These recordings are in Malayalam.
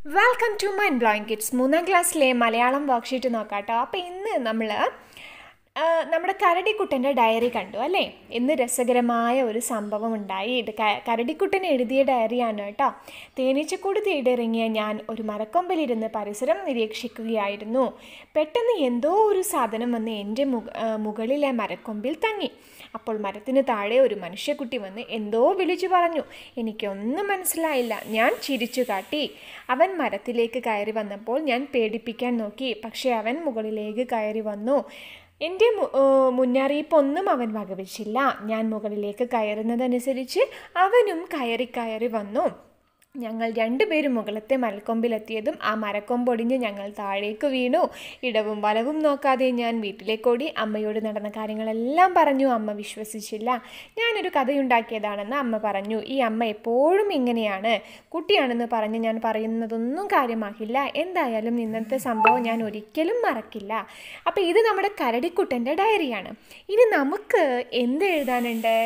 Welcome to mind blowing kids മൂന്നാം ക്ലാസ്സിലെ മലയാളം വർക്ക്ഷീറ്റ് നോക്കാം കേട്ടോ അപ്പോൾ ഇന്ന് നമ്മൾ നമ്മുടെ കരടിക്കുട്ടൻ്റെ ഡയറി കണ്ടു അല്ലേ ഇന്ന് രസകരമായ ഒരു സംഭവം ഉണ്ടായി ഇത് ക- കരടിക്കുട്ടൻ എഴുതിയ ഡയറിയാണ് കേട്ടോ തേനീച്ചക്കൂട് തേടിയിറങ്ങിയ ഞാൻ ഒരു മരക്കൊമ്പിലിരുന്ന് പരിസരം നിരീക്ഷിക്കുകയായിരുന്നു പെട്ടെന്ന് എന്തോ ഒരു സാധനം വന്ന് എൻ്റെ മുക ആ, മുകളിലെ മരക്കൊമ്പിൽ തങ്ങി അപ്പോൾ മരത്തിന് താഴെ ഒരു മനുഷ്യക്കുട്ടി വന്ന് എന്തോ വിളിച്ചു പറഞ്ഞു എനിക്കൊന്നും മനസ്സിലായില്ല ഞാൻ ചിരിച്ചു കാട്ടി അവൻ മരത്തിലേക്ക് കയറി വന്നപ്പോൾ ഞാൻ പേടിപ്പിക്കാൻ നോക്കി പക്ഷേ അവൻ മുകളിലേക്ക് കയറി വന്നു എൻ്റെ മു- ഏർ മുന്നറിയിപ്പൊന്നും അവൻ വകവച്ചില്ല ഞാൻ മുകളിലേക്ക് കയറുന്നതനുസരിച്ച് അവനും കയറി കയറി വന്നു ഞങ്ങൾ രണ്ടുപേരും മുകളത്തെ മരക്കൊമ്പിലെത്തിയതും ആ മരക്കൊമ്പൊടിഞ്ഞ് ഞങ്ങൾ താഴേക്ക് വീണു ഇടവും വലവും നോക്കാതെ ഞാൻ വീട്ടിലേക്കോടി അമ്മയോട് നടന്ന കാര്യങ്ങളെല്ലാം പറഞ്ഞു അമ്മ വിശ്വസിച്ചില്ല ഞാനൊരു കഥയുണ്ടാക്കിയതാണെന്ന് അമ്മ പറഞ്ഞു ഈ അമ്മ എപ്പോഴും ഇങ്ങനെയാണ് കുട്ടിയാണെന്ന് പറഞ്ഞ് ഞാൻ പറയുന്നതൊന്നും കാര്യമാക്കില്ല എന്തായാലും ഇന്നത്തെ സംഭവം ഞാൻ ഒരിക്കലും മറക്കില്ല അപ്പോൾ ഇത് നമ്മുടെ കരടിക്കുട്ടൻ്റെ ഡയറിയാണ് ഇനി നമുക്ക് എന്ത് എഴുതാനുണ്ട്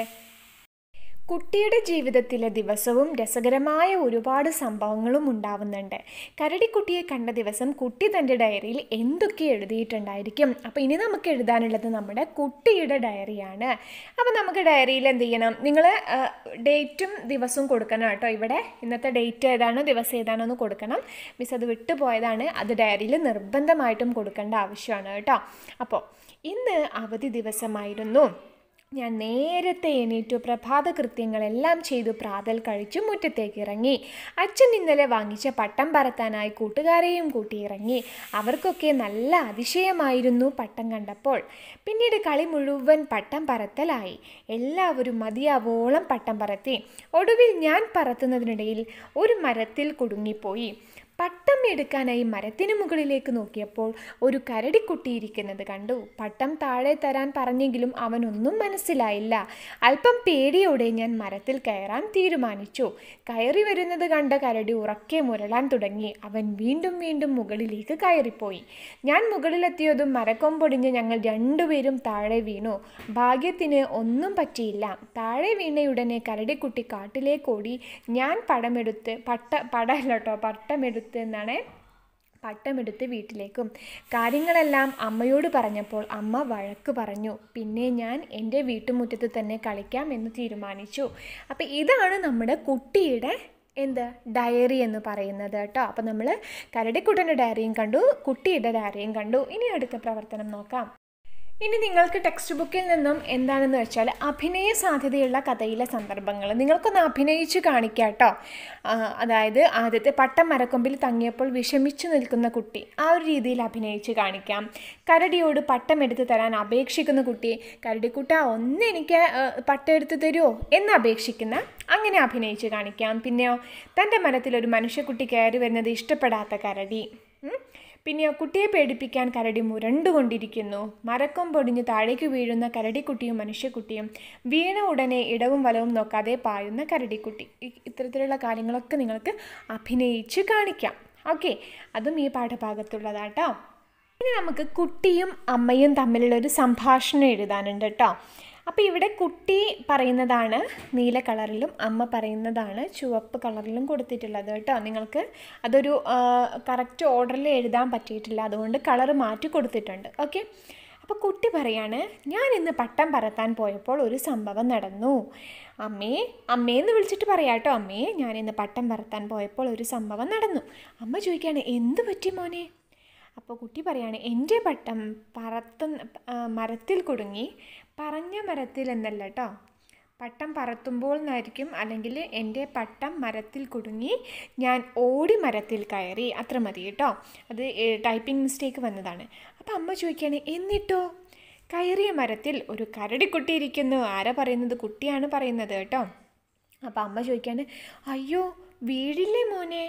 കുട്ടിയുടെ ജീവിതത്തിലെ ദിവസവും രസകരമായ ഒരുപാട് സംഭവങ്ങളും ഉണ്ടാവുന്നുണ്ട് കരടിക്കുട്ടിയെ കണ്ട ദിവസം കുട്ടി തൻ്റെ ഡയറിയിൽ എന്തൊക്കെ എഴുതിയിട്ടുണ്ടായിരിക്കും അപ്പോൾ ഇനി നമുക്ക് എഴുതാനുള്ളത് നമ്മുടെ കുട്ടിയുടെ ഡയറിയാണ് അപ്പോൾ നമുക്ക് ഡയറിയിൽ എന്ത് ചെയ്യണം നിങ്ങൾ ഡേറ്റും ദിവസവും കൊടുക്കണം കേട്ടോ ഇവിടെ ഇന്നത്തെ ഡേറ്റ് ഏതാണോ ദിവസം ഏതാണോ എന്ന് കൊടുക്കണം മിസ് അത് വിട്ടുപോയതാണ് അത് ഡയറിയിൽ നിർബന്ധമായിട്ടും കൊടുക്കേണ്ട ആവശ്യമാണ് കേട്ടോ അപ്പോൾ ഇന്ന് അവധി ദിവസമായിരുന്നു ഞാൻ നേരത്തെ എണീറ്റു പ്രഭാത കൃത്യങ്ങളെല്ലാം ചെയ്തു പ്രാതൽ കഴിച്ചു മുറ്റത്തേക്ക് ഇറങ്ങി അച്ഛൻ ഇന്നലെ വാങ്ങിച്ച പട്ടം പറത്താനായി കൂട്ടുകാരെയും കൂട്ടി ഇറങ്ങി അവർക്കൊക്കെ നല്ല അതിശയമായിരുന്നു പട്ടം കണ്ടപ്പോൾ പിന്നീട് കളി മുഴുവൻ പട്ടം പറത്തലായി എല്ലാവരും മതിയാവോളം പട്ടം പറത്തി ഒടുവിൽ ഞാൻ പറത്തുന്നതിനിടയിൽ ഒരു മരത്തിൽ കുടുങ്ങിപ്പോയി പട്ടം എടുക്കാനായി മരത്തിന് മുകളിലേക്ക് നോക്കിയപ്പോൾ ഒരു കരടിക്കുട്ടി ഇരിക്കുന്നത് കണ്ടു പട്ടം താഴെ തരാൻ പറഞ്ഞെങ്കിലും അവനൊന്നും മനസ്സിലായില്ല അല്പം പേടിയോടെ ഞാൻ മരത്തിൽ കയറാൻ തീരുമാനിച്ചു കയറി വരുന്നത് കണ്ട കരടി ഉറക്കെ മുരളാൻ തുടങ്ങി അവൻ വീണ്ടും വീണ്ടും മുകളിലേക്ക് കയറിപ്പോയി ഞാൻ മുകളിലെത്തിയതും മരക്കൊമ്പൊടിഞ്ഞ് ഞങ്ങൾ രണ്ടുപേരും താഴെ വീണു ഭാഗ്യത്തിന് ഒന്നും പറ്റിയില്ല താഴെ വീണയുടനെ കരടിക്കുട്ടി കാട്ടിലേക്കോടി ഞാൻ പടമെടുത്ത് പട്ട പടമല്ല കേട്ടോ പട്ടമെടുത്ത് എന്നാണ് പട്ടമെടുത്ത് വീട്ടിലേക്കും കാര്യങ്ങളെല്ലാം അമ്മയോട് പറഞ്ഞപ്പോൾ അമ്മ വഴക്ക് പറഞ്ഞു പിന്നെ ഞാൻ എൻ്റെ വീട്ടുമുറ്റത്ത് തന്നെ കളിക്കാം എന്ന് തീരുമാനിച്ചു അപ്പോൾ ഇതാണ് നമ്മുടെ കുട്ടിയുടെ എന്ത് ഡയറി എന്ന് പറയുന്നത് കേട്ടോ അപ്പോൾ നമ്മൾ കരടിക്കുട്ടൻ്റെ ഡയറിയും കണ്ടു കുട്ടിയുടെ ഡയറിയും കണ്ടു ഇനി അടുത്ത പ്രവർത്തനം നോക്കാം ഇനി നിങ്ങൾക്ക് ടെക്സ്റ്റ് ബുക്കിൽ നിന്നും എന്താണെന്ന് വെച്ചാൽ അഭിനയ സാധ്യതയുള്ള കഥയിലെ സന്ദർഭങ്ങൾ നിങ്ങൾക്കൊന്ന് അഭിനയിച്ച് കാണിക്കാം കേട്ടോ ആ, അതായത് ആദ്യത്തെ പട്ടം മരക്കൊമ്പിൽ തങ്ങിയപ്പോൾ വിഷമിച്ചു നിൽക്കുന്ന കുട്ടി ആ ഒരു രീതിയിൽ അഭിനയിച്ച് കാണിക്കാം കരടിയോട് പട്ടം എടുത്ത് തരാൻ അപേക്ഷിക്കുന്ന കുട്ടി കരടിക്കുട്ട ഒന്ന് എനിക്ക് ആ, പട്ടം എടുത്ത് തരുമോ എന്ന് അപേക്ഷിക്കുന്ന അങ്ങനെ അഭിനയിച്ച് കാണിക്കാം പിന്നെയോ തൻ്റെ മരത്തിൽ ഒരു മനുഷ്യക്കുട്ടി കയറി വരുന്നത് ഇഷ്ടപ്പെടാത്ത കരടി ഉം. പിന്നെയോ കുട്ടിയെ പേടിപ്പിക്കാൻ കരടി മുരണ്ടുകൊണ്ടിരിക്കുന്നു മരക്കൊമ്പൊടിഞ്ഞ് താഴേക്ക് വീഴുന്ന കരടിക്കുട്ടിയും മനുഷ്യക്കുട്ടിയും വീണ ഉടനെ ഇടവും വലവും നോക്കാതെ പായുന്ന കരടിക്കുട്ടി ഇ- ഇത്തരത്തിലുള്ള കാര്യങ്ങളൊക്കെ നിങ്ങൾക്ക് അഭിനയിച്ച് കാണിക്കാം ഓക്കെ അതും ഈ പാഠഭാഗത്തുള്ളതാട്ടോ ഇനി നമുക്ക് കുട്ടിയും അമ്മയും തമ്മിലുള്ള ഒരു സംഭാഷണം എഴുതാനുണ്ട് കേട്ടോ അപ്പോൾ ഇവിടെ കുട്ടി പറയുന്നതാണ് നീല കളറിലും അമ്മ പറയുന്നതാണ് ചുവപ്പ് കളറിലും കൊടുത്തിട്ടുള്ളത് കേട്ടോ നിങ്ങൾക്ക് അതൊരു കറക്റ്റ് ഓർഡറിൽ എഴുതാൻ പറ്റിയിട്ടില്ല അതുകൊണ്ട് കളർ മാറ്റി കൊടുത്തിട്ടുണ്ട് ഓക്കെ അപ്പോൾ കുട്ടി പറയാണ് ഞാൻ ഇന്ന് പട്ടം പറത്താൻ പോയപ്പോൾ ഒരു സംഭവം നടന്നു അമ്മേ അമ്മേന്ന് വിളിച്ചിട്ട് പറയാം കേട്ടോ അമ്മേ ഞാൻ ഇന്ന് പട്ടം പറത്താൻ പോയപ്പോൾ ഒരു സംഭവം നടന്നു അമ്മ ചോദിക്കുകയാണ് എന്ത് പറ്റി മോനെ അപ്പോൾ കുട്ടി പറയാണ് എൻ്റെ പട്ടം പറത്തുന്ന ആ, മരത്തിൽ കുടുങ്ങി പറഞ്ഞ മരത്തിൽ എന്നല്ല കേട്ടോ പട്ടം പറത്തുമ്പോൾ എന്നായിരിക്കും അല്ലെങ്കിൽ എൻ്റെ പട്ടം മരത്തിൽ കുടുങ്ങി ഞാൻ ഓടി മരത്തിൽ കയറി അത്ര മതി കേട്ടോ അത് ടൈപ്പിംഗ് മിസ്റ്റേക്ക് വന്നതാണ് അപ്പോൾ അമ്മ ചോദിക്കുകയാണ് എന്നിട്ടോ കയറിയ മരത്തിൽ ഒരു കരടിക്കുട്ടി ഇരിക്കുന്നു ആരാ പറയുന്നത് കുട്ടിയാണ് പറയുന്നത് കേട്ടോ അപ്പോൾ അമ്മ ചോദിക്കുകയാണ് അയ്യോ വീഴില്ലേ മോനെ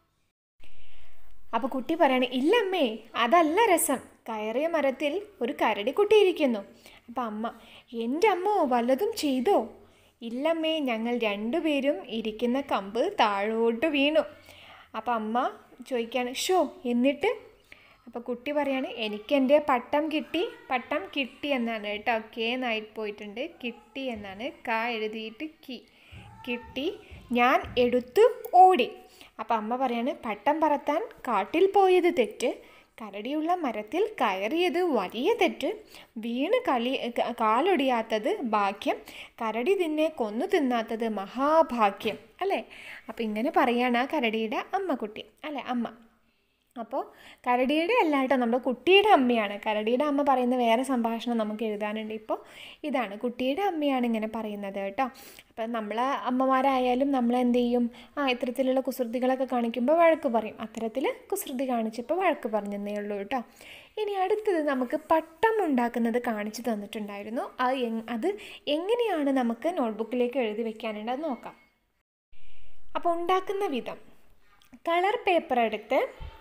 അപ്പോൾ കുട്ടി പറയാണ് ഇല്ലമ്മേ അതല്ല രസം കയറിയ മരത്തിൽ ഒരു കരടിക്കുട്ടി ഇരിക്കുന്നു അപ്പം അമ്മ എൻ്റെ അമ്മ വല്ലതും ചെയ്തോ ഇല്ലമ്മേ ഞങ്ങൾ രണ്ടുപേരും ഇരിക്കുന്ന കമ്പ് താഴോട്ട് വീണു അപ്പം അമ്മ ചോദിക്കുകയാണ് ഷോ എന്നിട്ട് അപ്പോൾ കുട്ടി പറയാണ് എനിക്കെൻ്റെ പട്ടം കിട്ടി പട്ടം കിട്ടി എന്നാണ് കേട്ടോ കെ എന്നായിട്ട് പോയിട്ടുണ്ട് കിട്ടി എന്നാണ് ക എഴുതിയിട്ട് കി കിട്ടി ഞാൻ എടുത്തു ഓടി അപ്പോൾ അമ്മ പറയാണ് പട്ടം പറത്താൻ കാട്ടിൽ പോയത് തെറ്റ് കരടിയുള്ള മരത്തിൽ കയറിയത് വലിയ തെറ്റ് വീണ് കളി ക- കാലൊടിയാത്തത് ഭാഗ്യം കരടി തിന്നെ കൊന്നു തിന്നാത്തത് മഹാഭാഗ്യം അല്ലേ അപ്പോൾ ഇങ്ങനെ പറയാണ് ആ കരടിയുടെ അമ്മക്കുട്ടി അല്ലേ അമ്മ അപ്പോൾ കരടിയുടെ അല്ല കേട്ടോ നമ്മുടെ കുട്ടിയുടെ അമ്മയാണ് കരടിയുടെ അമ്മ പറയുന്ന വേറെ സംഭാഷണം നമുക്ക് എഴുതാനുണ്ട് ഇപ്പോൾ ഇതാണ് കുട്ടിയുടെ അമ്മയാണ് ഇങ്ങനെ പറയുന്നത് കേട്ടോ അപ്പം നമ്മൾ അമ്മമാരായാലും നമ്മൾ എന്ത് ചെയ്യും ആ ഇത്തരത്തിലുള്ള കുസൃതികളൊക്കെ കാണിക്കുമ്പോൾ വഴക്ക് പറയും അത്തരത്തിൽ കുസൃതി കാണിച്ചപ്പോൾ വഴക്ക് പറഞ്ഞെന്നേ ഉള്ളൂ കേട്ടോ ഇനി അടുത്തത് നമുക്ക് പട്ടം ഉണ്ടാക്കുന്നത് കാണിച്ചു തന്നിട്ടുണ്ടായിരുന്നു അത് എങ്- അത് എങ്ങനെയാണ് നമുക്ക് നോട്ട്ബുക്കിലേക്ക് എഴുതി വെക്കാനുണ്ട് അത് നോക്കാം അപ്പോൾ ഉണ്ടാക്കുന്ന വിധം കളർ പേപ്പർ എടുത്ത്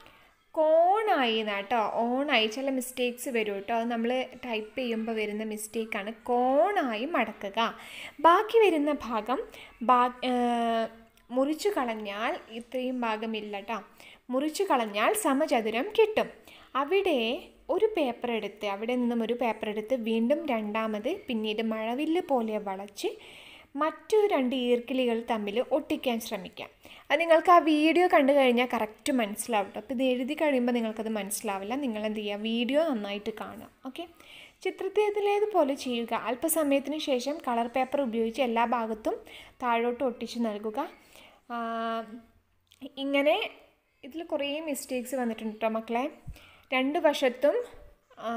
കോണായി കേട്ടോ ഓണായി ചില മിസ്റ്റേക്സ് വരും കേട്ടോ അത് നമ്മൾ ടൈപ്പ് ചെയ്യുമ്പോൾ വരുന്ന മിസ്റ്റേക്കാണ് കോണായി മടക്കുക ബാക്കി വരുന്ന ഭാഗം ബാ ഏർ, മുറിച്ചു കളഞ്ഞാൽ ഇത്രയും ഭാഗമില്ല കേട്ടോ മുറിച്ചു കളഞ്ഞാൽ സമചതുരം കിട്ടും അവിടെ ഒരു പേപ്പർ എടുത്ത് അവിടെ നിന്നും ഒരു പേപ്പർ എടുത്ത് വീണ്ടും രണ്ടാമത് പിന്നീട് മഴവില്ല് പോലെ വളച്ച് മറ്റു രണ്ട് ഈർക്കിലികൾ തമ്മിൽ ഒട്ടിക്കാൻ ശ്രമിക്കാം അത് നിങ്ങൾക്ക് ആ വീഡിയോ കണ്ടു കഴിഞ്ഞാൽ കറക്റ്റ് മനസ്സിലാവും കേട്ടോ അപ്പോൾ ഇത് എഴുതി കഴിയുമ്പോൾ നിങ്ങൾക്കത് മനസ്സിലാവില്ല നിങ്ങൾ എന്ത് ചെയ്യുക വീഡിയോ നന്നായിട്ട് കാണുക ഓക്കെ ചിത്രത്തിലേതുപോലെ ചെയ്യുക അല്പസമയത്തിന് ശേഷം കളർ പേപ്പർ ഉപയോഗിച്ച് എല്ലാ ഭാഗത്തും താഴോട്ട് ഒട്ടിച്ച് നൽകുക ആ, ഇങ്ങനെ ഇതിൽ കുറേ മിസ്റ്റേക്സ് വന്നിട്ടുണ്ട് കേട്ടോ മക്കളെ രണ്ട് വശത്തും ആ,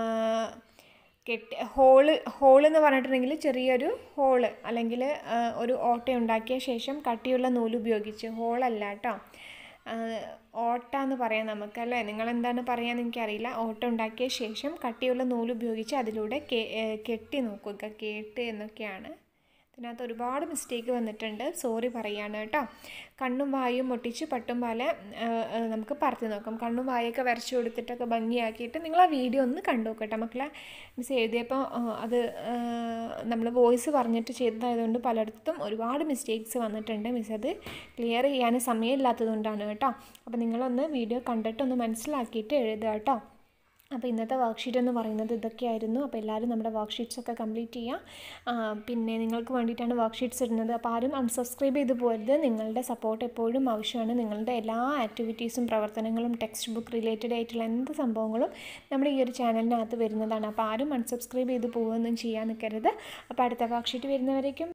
കെട്ടി ഹോള് ഹോള് എന്ന് പറഞ്ഞിട്ടുണ്ടെങ്കിൽ ചെറിയൊരു ഹോള് അല്ലെങ്കിൽ ഒരു ഓട്ട ഉണ്ടാക്കിയ ശേഷം കട്ടിയുള്ള നൂല് ഉപയോഗിച്ച് ഹോളല്ല കേട്ടോ ഓട്ട എന്ന് പറയാം നമുക്കല്ലേ നിങ്ങളെന്താണ് പറയാന്ന് എനിക്കറിയില്ല ഓട്ട ഉണ്ടാക്കിയ ശേഷം കട്ടിയുള്ള നൂല് ഉപയോഗിച്ച് അതിലൂടെ കെ- ഏ, കെട്ടി നോക്കുക കേട്ട് എന്നൊക്കെയാണ് ഇതിനകത്ത് ഒരുപാട് മിസ്റ്റേക്ക് വന്നിട്ടുണ്ട് സോറി പറയാണ് കേട്ടോ കണ്ണും വായും ഒട്ടിച്ച് പട്ടും പാല ആ, ആ, നമുക്ക് പറത്തി നോക്കാം കണ്ണും വായൊക്കെ വരച്ചു കൊടുത്തിട്ടൊക്കെ ഭംഗിയാക്കിയിട്ട് നിങ്ങൾ ആ വീഡിയോ ഒന്ന് കണ്ടു നോക്കട്ടെ മക്കളെ മിസ് എഴുതിയപ്പോൾ ആ, അത് നമ്മൾ വോയിസ് പറഞ്ഞിട്ട് ചെയ്തതായതുകൊണ്ട് പലയിടത്തും ഒരുപാട് മിസ്റ്റേക്സ് വന്നിട്ടുണ്ട് മിസ് അത് ക്ലിയർ ചെയ്യാൻ സമയമില്ലാത്തതുകൊണ്ടാണ് കേട്ടോ അപ്പോൾ നിങ്ങളൊന്ന് വീഡിയോ കണ്ടിട്ടൊന്ന് മനസ്സിലാക്കിയിട്ട് എഴുതുക കേട്ടോ അപ്പോൾ ഇന്നത്തെ വർക്ക്ഷീറ്റ് എന്ന് പറയുന്നത് ഇതൊക്കെയായിരുന്നു അപ്പോൾ എല്ലാവരും നമ്മുടെ വർക്ക്ഷീറ്റ്സ് ഒക്കെ കംപ്ലീറ്റ് ചെയ്യുക ആ, പിന്നെ നിങ്ങൾക്ക് വേണ്ടിയിട്ടാണ് വർക്ക്ഷീറ്റ്സ് ഇടുന്നത് അപ്പോൾ ആരും അൺസബ്സ്ക്രൈബ് ചെയ്ത് പോരുത് നിങ്ങളുടെ സപ്പോർട്ട് എപ്പോഴും ആവശ്യമാണ് നിങ്ങളുടെ എല്ലാ ആക്ടിവിറ്റീസും പ്രവർത്തനങ്ങളും ടെക്സ്റ്റ് ബുക്ക് റിലേറ്റഡ് ആയിട്ടുള്ള എന്ത് സംഭവങ്ങളും നമ്മുടെ ഈ ഒരു ചാനലിനകത്ത് വരുന്നതാണ് അപ്പോൾ ആരും അൺസബ്സ്ക്രൈബ് ചെയ്ത് പോകുകയൊന്നും ചെയ്യാൻ നിൽക്കരുത് അപ്പോൾ അടുത്ത വർക്ക്ഷീറ്റ് വരുന്നവരേക്കും